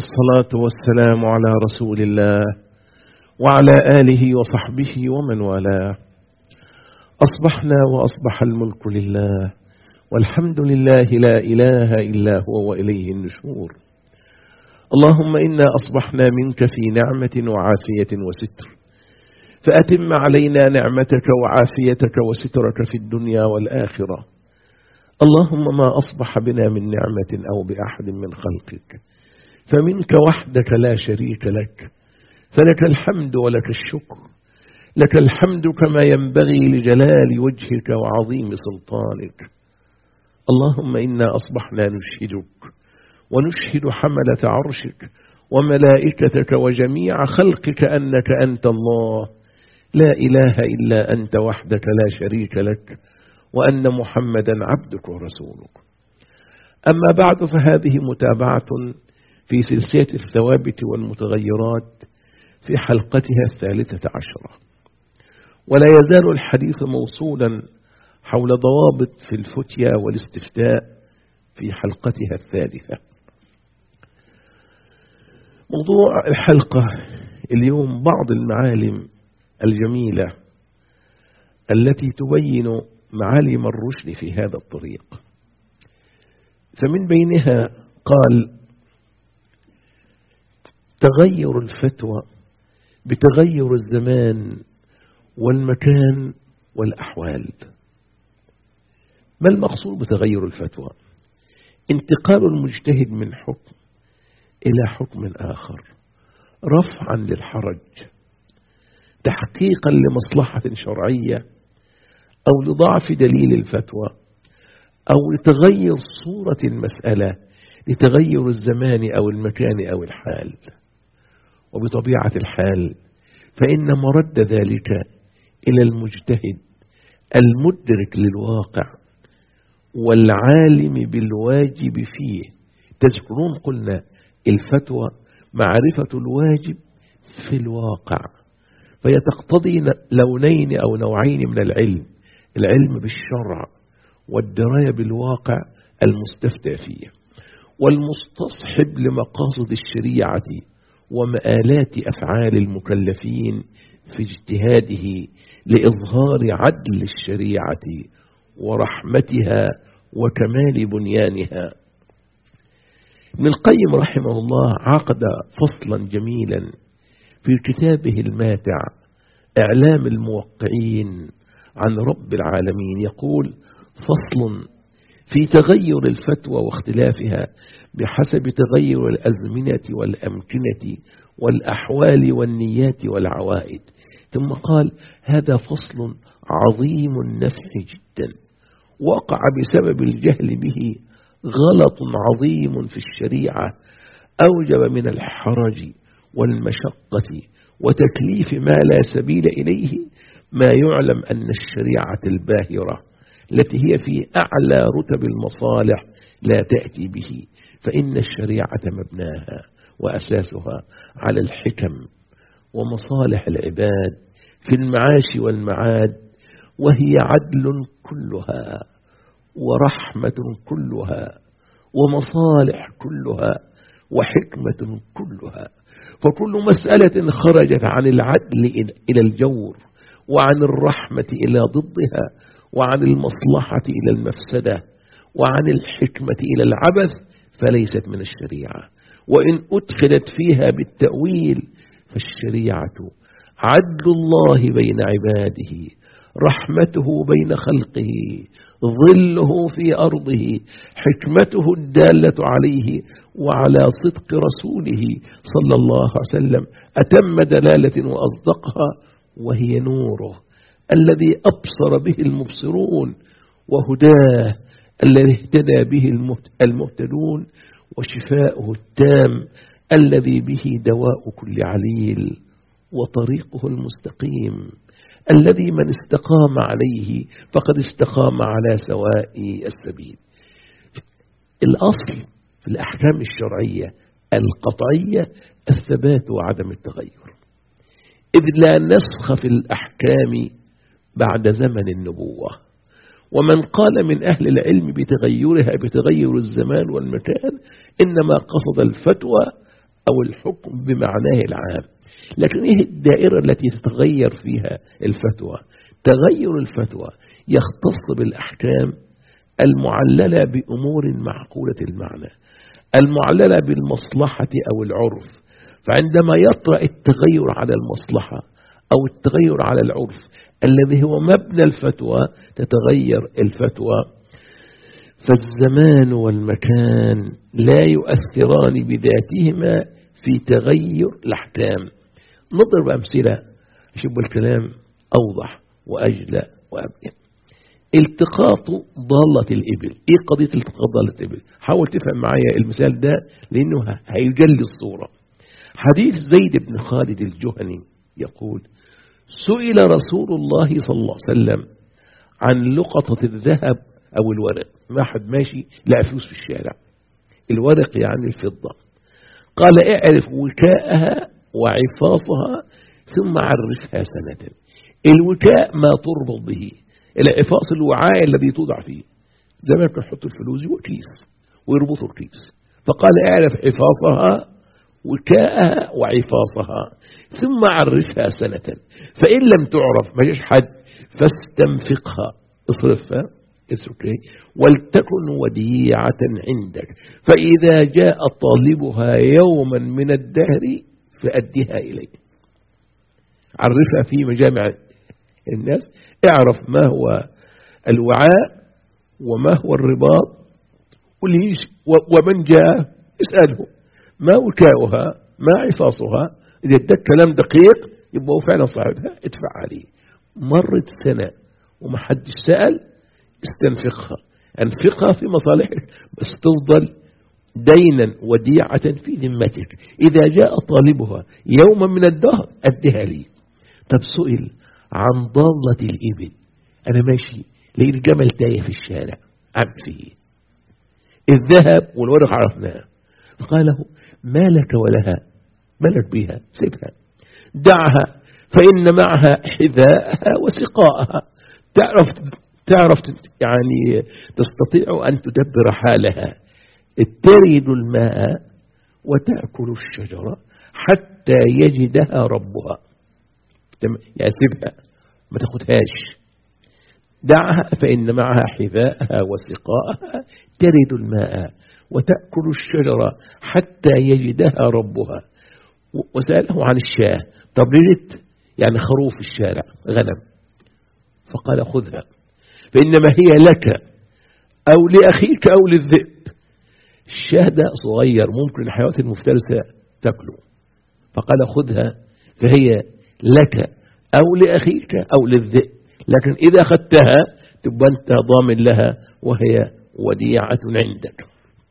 الصلاة والسلام على رسول الله وعلى آله وصحبه ومن والاه أصبحنا وأصبح الملك لله والحمد لله لا إله إلا هو وإليه النشور اللهم إنا أصبحنا منك في نعمة وعافية وستر فأتم علينا نعمتك وعافيتك وسترك في الدنيا والآخرة اللهم ما أصبح بنا من نعمة أو بأحد من خلقك فمنك وحدك لا شريك لك فلك الحمد ولك الشكر لك الحمد كما ينبغي لجلال وجهك وعظيم سلطانك اللهم إنا أصبحنا نشهدك ونشهد حملة عرشك وملائكتك وجميع خلقك أنك أنت الله لا إله إلا أنت وحدك لا شريك لك وأن محمدا عبدك ورسولك أما بعد فهذه متابعة في سلسلة الثوابت والمتغيرات في حلقتها الثالثة عشرة ولا يزال الحديث موصولا حول ضوابط في الفتيا والاستفتاء في حلقتها الثالثة موضوع الحلقة اليوم بعض المعالم الجميلة التي تبين معالم الرشد في هذا الطريق فمن بينها قال تغير الفتوى بتغير الزمان والمكان والأحوال ما المقصود بتغير الفتوى انتقال المجتهد من حكم إلى حكم آخر رفعا للحرج تحقيقا لمصلحة شرعية أو لضعف دليل الفتوى أو لتغير صورة المسألة لتغير الزمان أو المكان أو الحال وبطبيعة الحال فإن مرد ذلك إلى المجتهد المدرك للواقع والعالم بالواجب فيه تذكرون قلنا الفتوى معرفة الواجب في الواقع فهي تقتضي لونين أو نوعين من العلم العلم بالشرع والدراية بالواقع المستفتى فيه والمستصحب لمقاصد الشريعة ومآلات أفعال المكلفين في اجتهاده لإظهار عدل الشريعة ورحمتها وكمال بنيانها ابن القيم رحمه الله عقد فصلا جميلا في كتابه الماتع إعلام الموقعين عن رب العالمين يقول فصل في تغير الفتوى واختلافها بحسب تغير الأزمنة والأمكنة والأحوال والنيات والعوائد ثم قال هذا فصل عظيم النفع جدا وقع بسبب الجهل به غلط عظيم في الشريعة أوجب من الحرج والمشقة وتكليف ما لا سبيل إليه ما يعلم أن الشريعة الباهرة التي هي في أعلى رتب المصالح لا تأتي به فإن الشريعة مبناها وأساسها على الحكم ومصالح العباد في المعاش والمعاد وهي عدل كلها ورحمة كلها ومصالح كلها وحكمة كلها فكل مسألة خرجت عن العدل إلى الجور وعن الرحمة إلى ضدها وعن المصلحة إلى المفسدة وعن الحكمة إلى العبث فليست من الشريعة وإن أدخلت فيها بالتأويل فالشريعة عدل الله بين عباده رحمته بين خلقه ظله في أرضه حكمته الدالة عليه وعلى صدق رسوله صلى الله عليه وسلم أتم دلالة وأصدقها وهي نوره الذي أبصر به المبصرون وهداه الذي اهتدى به المهتدون وشفاؤه التام الذي به دواء كل عليل وطريقه المستقيم الذي من استقام عليه فقد استقام على سواء السبيل الأصل في الأحكام الشرعية القطعية الثبات وعدم التغير إذ لا نسخ في الأحكام بعد زمن النبوة ومن قال من أهل العلم بتغيرها بتغير الزمان والمكان إنما قصد الفتوى أو الحكم بمعناه العام لكن إيه الدائرة التي تتغير فيها الفتوى تغير الفتوى يختص بالأحكام المعللة بأمور معقولة المعنى المعللة بالمصلحة أو العرف فعندما يطرأ التغير على المصلحة أو التغير على العرف الذي هو مبنى الفتوى تتغير الفتوى فالزمان والمكان لا يؤثران بذاتهما في تغير الأحكام نضرب أمثلة شوف الكلام أوضح وأجلى وأبين التقاط ضالة الإبل إيه قضية التقاط ضالة الإبل حاول تفهم معايا المثال ده لأنه هيجلي الصورة حديث زيد بن خالد الجهني يقول سئل رسول الله صلى الله عليه وسلم عن لقطة الذهب أو الورق ما حد ماشي لقى فلوس في الشارع الورق يعني الفضة قال اعرف وكاءها وعفاصها ثم عرفها سنة الوكاء ما تربط به العفاص الوعاء الذي توضع فيه زي ما كان يحط الفلوس جوه كيس ويربطوا الكيس فقال اعرف حفاظها وكاءها وعفاصها ثم عرفها سنة فإن لم تعرف ما حد فاستنفقها اصرفها اوكي ولتكن وديعة عندك فإذا جاء طالبها يوما من الدهر فأدها إليه عرفها في مجامع الناس اعرف ما هو الوعاء وما هو الرباط وليش ومن جاء اسأله ما وكاؤها ما عفاصها إذا ادك كلام دقيق يبقى هو فعلا صاحبها ادفع عليه مرت سنة وما حدش سأل استنفقها انفقها في مصالحك بس تفضل دينا وديعة في ذمتك إذا جاء طالبها يوما من الدهر أدها لي طب سئل عن ضالة الإبل أنا ماشي لقيت الجمل تايه في الشارع عم فيه الذهب والورق عرفناه فقال له ما لك ولها ملك بها سيبها دعها فإن معها حذاءها وسقاءها تعرف تعرف يعني تستطيع أن تدبر حالها ترد الماء وتأكل الشجرة حتى يجدها ربها يعني سيبها ما تاخدهاش دعها فإن معها حذاءها وسقاءها ترد الماء وتأكل الشجرة حتى يجدها ربها وسأله عن الشاة طب ليلت يعني خروف الشارع غنم فقال خذها فإنما هي لك أو لأخيك أو للذئب الشاه ده صغير ممكن الحيوانات المفترسة تاكله فقال خذها فهي لك أو لأخيك أو للذئب لكن إذا أخذتها تبقى أنت ضامن لها وهي وديعة عندك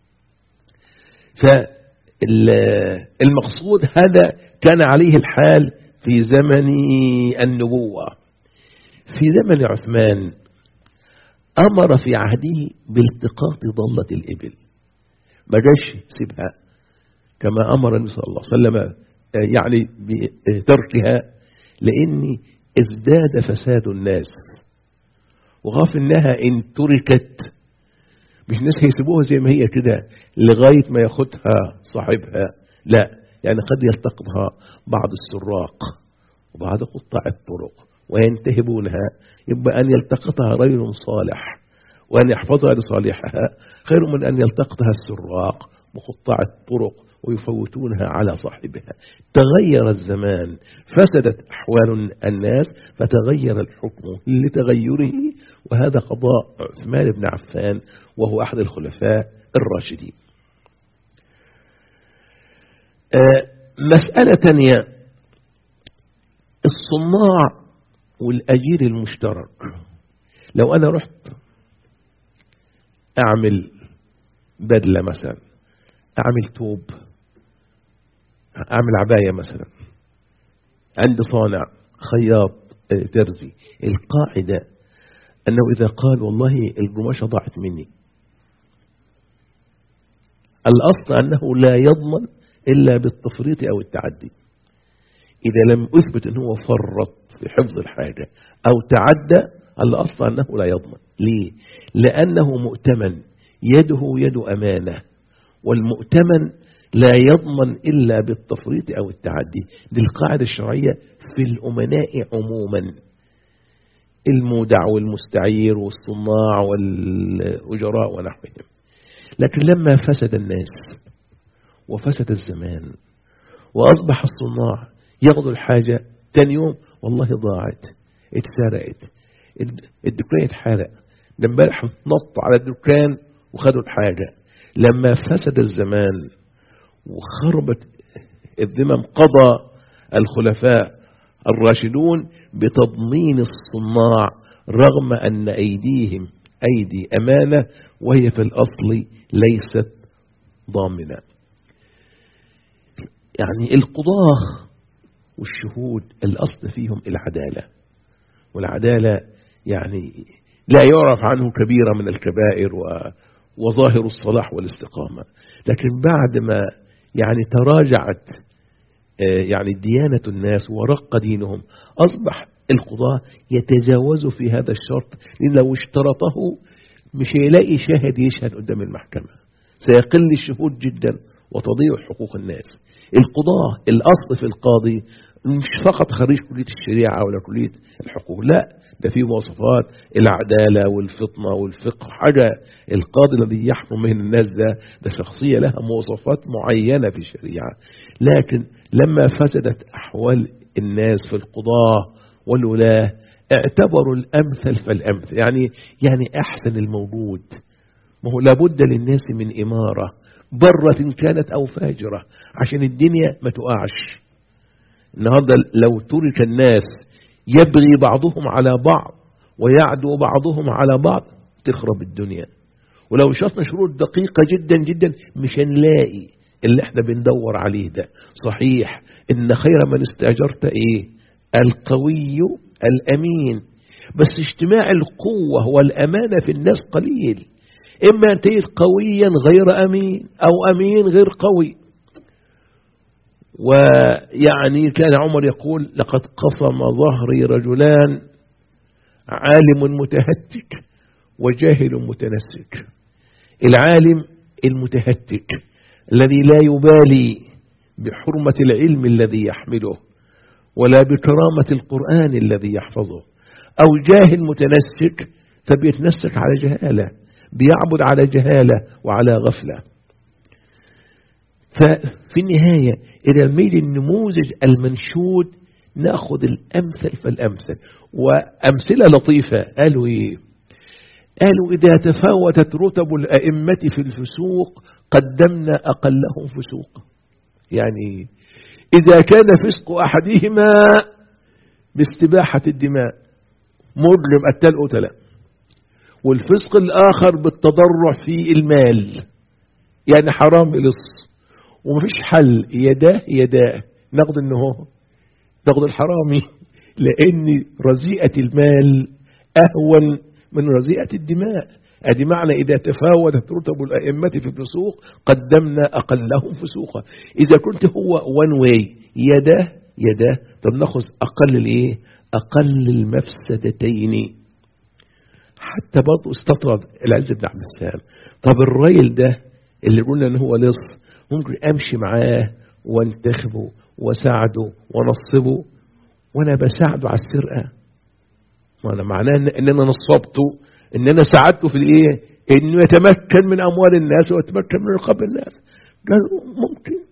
فالمقصود هذا كان عليه الحال في زمن النبوة في زمن عثمان أمر في عهده بالتقاط ضلة الإبل ما جاش سيبها كما أمر النبي صلى الله عليه وسلم يعني بتركها لأن ازداد فساد الناس وغاف انها ان تركت مش الناس هيسيبوها زي ما هي كده لغاية ما ياخدها صاحبها لا يعني قد يلتقطها بعض السراق وبعض قطاع الطرق وينتهبونها يبقى أن يلتقطها رجل صالح وأن يحفظها لصالحها خير من أن يلتقطها السراق وقطاع الطرق ويفوتونها على صاحبها تغير الزمان فسدت أحوال الناس فتغير الحكم لتغيره وهذا قضاء عثمان بن عفان وهو أحد الخلفاء الراشدين مسألة ثانية الصناع والأجير المشترك لو أنا رحت أعمل بدلة مثلا أعمل توب أعمل عباية مثلا عند صانع خياط ترزي القاعدة أنه إذا قال والله القماشة ضاعت مني الأصل أنه لا يضمن إلا بالتفريط أو التعدي إذا لم أثبت أنه فرط في حفظ الحاجة أو تعدى الأصل أنه لا يضمن ليه؟ لأنه مؤتمن يده يد أمانة والمؤتمن لا يضمن إلا بالتفريط أو التعدي دي القاعدة الشرعية في الأمناء عموما المودع والمستعير والصناع والأجراء ونحوهم لكن لما فسد الناس وفسد الزمان وأصبح الصناع ياخذوا الحاجة تاني يوم والله ضاعت اتسرقت الدكان اتحرق ده امبارح نطوا على الدكان وخدوا الحاجة لما فسد الزمان وخربت الذمم قضى الخلفاء الراشدون بتضمين الصناع رغم أن أيديهم أيدي أمانة وهي في الأصل ليست ضامنة يعني القضاة والشهود الأصل فيهم العدالة والعدالة يعني لا يعرف عنه كبيرة من الكبائر وظاهر الصلاح والاستقامة لكن بعد ما يعني تراجعت يعني ديانة الناس ورق دينهم أصبح القضاة يتجاوزوا في هذا الشرط لأن لو اشترطه مش هيلاقي شاهد يشهد قدام المحكمة سيقل الشهود جدا وتضيع حقوق الناس القضاة الأصل في القاضي مش فقط خريج كلية الشريعة ولا كلية الحقوق لا ده فيه مواصفات العدالة والفطنة والفقه حاجة القاضي الذي يحكم من الناس ده ده شخصية لها مواصفات معينة في الشريعة لكن لما فسدت أحوال الناس في القضاة والولاة اعتبروا الأمثل فالأمثل يعني يعني أحسن الموجود ما هو لابد للناس من إمارة برة كانت أو فاجرة عشان الدنيا ما تقعش النهاردة لو ترك الناس يبغي بعضهم على بعض ويعدو بعضهم على بعض تخرب الدنيا ولو شفنا شروط دقيقة جدا جدا مش هنلاقي اللي احنا بندور عليه ده صحيح ان خير من استأجرت ايه القوي الامين بس اجتماع القوة والامانة في الناس قليل اما ان تجد قويا غير امين او امين غير قوي ويعني كان عمر يقول لقد قصم ظهري رجلان عالم متهتك وجاهل متنسك العالم المتهتك الذي لا يبالي بحرمة العلم الذي يحمله ولا بكرامة القرآن الذي يحفظه أو جاهل متنسك فبيتنسك على جهالة بيعبد على جهالة وعلى غفلة ففي النهاية إلى الميل النموذج المنشود ناخذ الأمثل فالأمثل وأمثلة لطيفة قالوا إيه قالوا إذا تفاوتت رتب الأئمة في الفسوق قدمنا أقلهم فسوقا يعني إذا كان فسق أحدهما باستباحة الدماء مظلم قتال قتلة والفسق الآخر بالتضرع في المال يعني حرام لص ومفيش حل يداه يداه ناخد انه هو ناخد الحرامي لان رزيئة المال اهون من رزيئة الدماء ادي معنى اذا تفاوتت رتب الائمة في الفسوق قدمنا اقلهم فسوقا اذا كنت هو وان واي يداه يداه طب ناخذ اقل الايه اقل المفسدتين حتى برضه استطرد العز بن عبد السلام طب الراجل ده اللي قلنا ان هو لص ممكن امشي معاه وانتخبه وساعده ونصبه وانا بساعده على السرقه ما انا معناه ان انا نصبته ان انا ساعدته في الايه انه يتمكن من اموال الناس ويتمكن من رقاب الناس قالوا ممكن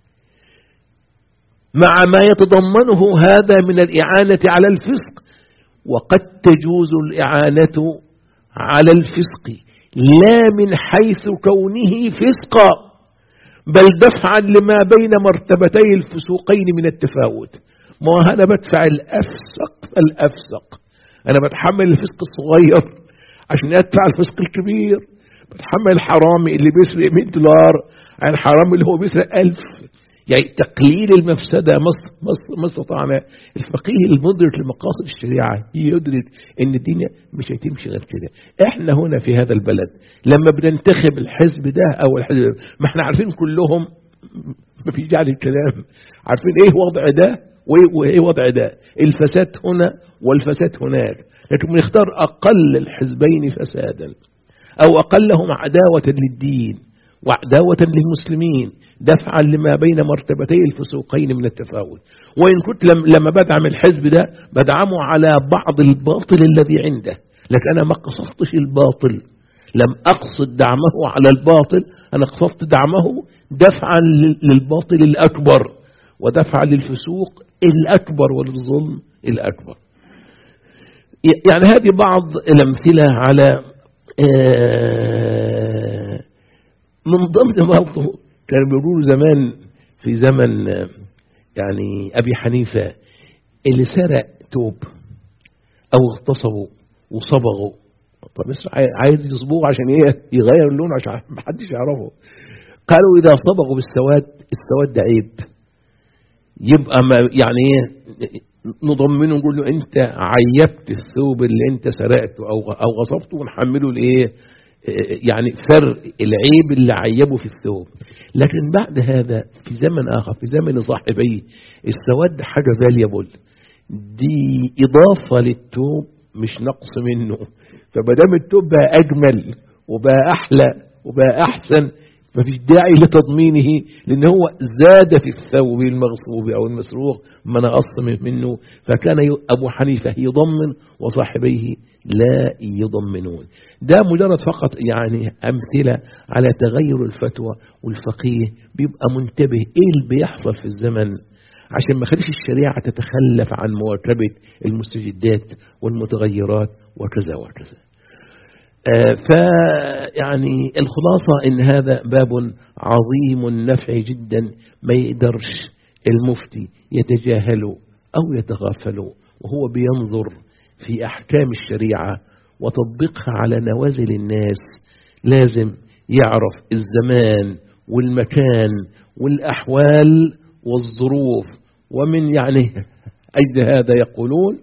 مع ما يتضمنه هذا من الإعانة على الفسق وقد تجوز الإعانة على الفسق لا من حيث كونه فسقا بل دفعا لما بين مرتبتي الفسوقين من التفاوت ما أنا بدفع الأفسق الأفسق أنا بتحمل الفسق الصغير عشان أدفع الفسق الكبير بتحمل الحرامي اللي بيسرق 100 دولار عن الحرامي اللي هو بيسرق 1000 يعني تقليل المفسدة ما استطعنا الفقيه المدرك لمقاصد الشريعة يدرك ان الدنيا مش هتمشي غير كده احنا هنا في هذا البلد لما بننتخب الحزب ده او الحزب ده ما احنا عارفين كلهم ما في جعل الكلام عارفين ايه وضع ده وايه وضع ده الفساد هنا والفساد هناك لكن بنختار اقل الحزبين فسادا او اقلهم عداوة للدين وعداوة للمسلمين دفعا لما بين مرتبتي الفسوقين من التفاوت وإن كنت لما بدعم الحزب ده بدعمه على بعض الباطل الذي عنده لكن أنا ما قصدتش الباطل لم أقصد دعمه على الباطل أنا قصدت دعمه دفعا للباطل الأكبر ودفعا للفسوق الأكبر وللظلم الأكبر يعني هذه بعض الأمثلة على من ضمن برضه كانوا بيقولوا زمان في زمن يعني أبي حنيفة اللي سرق توب أو اغتصبوا وصبغوا طب بس عايز يصبغوا عشان ايه يغير اللون عشان ما حدش يعرفه قالوا إذا صبغوا بالسواد السواد ده عيب يبقى ما يعني ايه نضمنه نقول له انت عيبت الثوب اللي انت سرقته او او غصبته ونحمله الايه يعني فرق العيب اللي عيبه في الثوب لكن بعد هذا في زمن اخر في زمن صاحبي السواد حاجه فاليبل دي اضافه للثوب مش نقص منه فما الثوب بقى اجمل وبقى احلى وبقى احسن مفيش داعي لتضمينه لأن هو زاد في الثوب المغصوب أو المسروق ما نقص منه فكان أبو حنيفة يضمن وصاحبيه لا يضمنون ده مجرد فقط يعني أمثلة على تغير الفتوى والفقيه بيبقى منتبه إيه اللي بيحصل في الزمن عشان ما خليش الشريعة تتخلف عن مواكبة المستجدات والمتغيرات وكذا وكذا فيعني الخلاصة إن هذا باب عظيم النفع جدا ما يقدرش المفتي يتجاهله أو يتغافله وهو بينظر في أحكام الشريعة وتطبيقها على نوازل الناس لازم يعرف الزمان والمكان والأحوال والظروف ومن يعني أجل هذا يقولون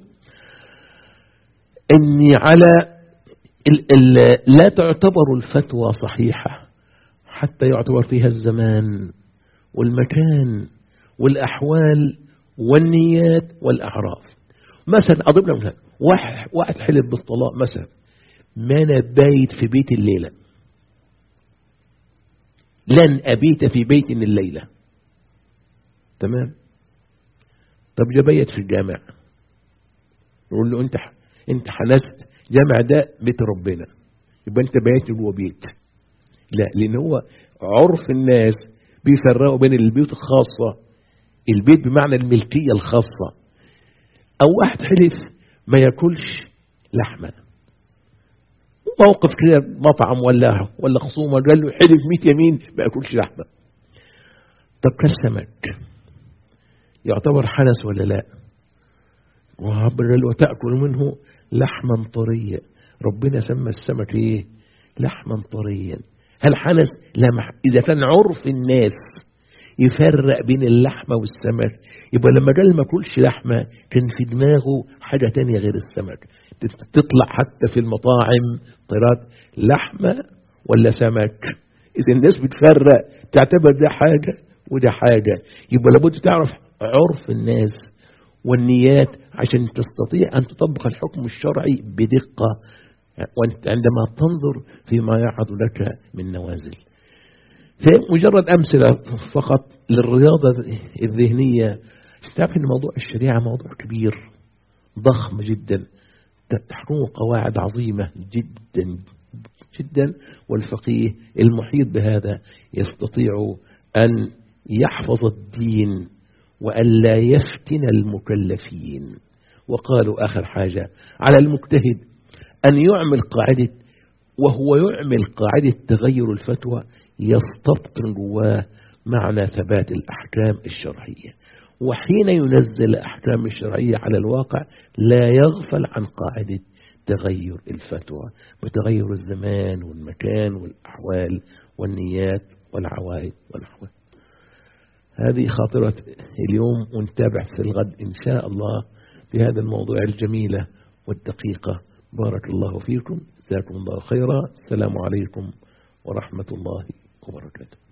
إني على ال ال لا تعتبر الفتوى صحيحة حتى يعتبر فيها الزمان والمكان والأحوال والنيات والأعراف مثلا أضرب لهم مثال واحد, واحد حلف بالطلاق مثلا ما أنا بايت في بيت الليلة لن أبيت في بيت الليلة تمام طب جبيت في الجامع يقول له انت انت حنست جامع ده بيت ربنا يبقى انت بيت جوه بيت لا لان هو عرف الناس بيفرقوا بين البيوت الخاصة البيت بمعنى الملكية الخاصة او واحد حلف ما ياكلش لحمة موقف كده مطعم ولا ولا خصومة قال له حلف 100 يمين ما ياكلش لحمة طب كل سمك يعتبر حنس ولا لا وتأكل منه لحما طريا ربنا سمى السمك ايه لحما طريا هل حنس لمح اذا كان عرف الناس يفرق بين اللحمة والسمك يبقى لما قال ما كلش لحمة كان في دماغه حاجة تانية غير السمك تطلع حتى في المطاعم طيرات لحمة ولا سمك إذا الناس بتفرق تعتبر ده حاجة وده حاجة يبقى لابد تعرف عرف الناس والنيات عشان تستطيع أن تطبق الحكم الشرعي بدقة وانت عندما تنظر فيما يعرض لك من نوازل مجرد أمثلة فقط للرياضة الذهنية تعرف أن موضوع الشريعة موضوع كبير ضخم جدا تحكمه قواعد عظيمة جدا جدا والفقيه المحيط بهذا يستطيع أن يحفظ الدين وألا يفتن المكلفين وقالوا آخر حاجة على المجتهد أن يعمل قاعدة وهو يعمل قاعدة تغير الفتوى يستبطن جواه معنى ثبات الأحكام الشرعية وحين ينزل الأحكام الشرعية على الواقع لا يغفل عن قاعدة تغير الفتوى وتغير الزمان والمكان والأحوال والنيات والعوائد والأحوال هذه خاطرة اليوم ونتابع في الغد إن شاء الله بهذا الموضوع الجميلة والدقيقة بارك الله فيكم جزاكم الله خيرا السلام عليكم ورحمة الله وبركاته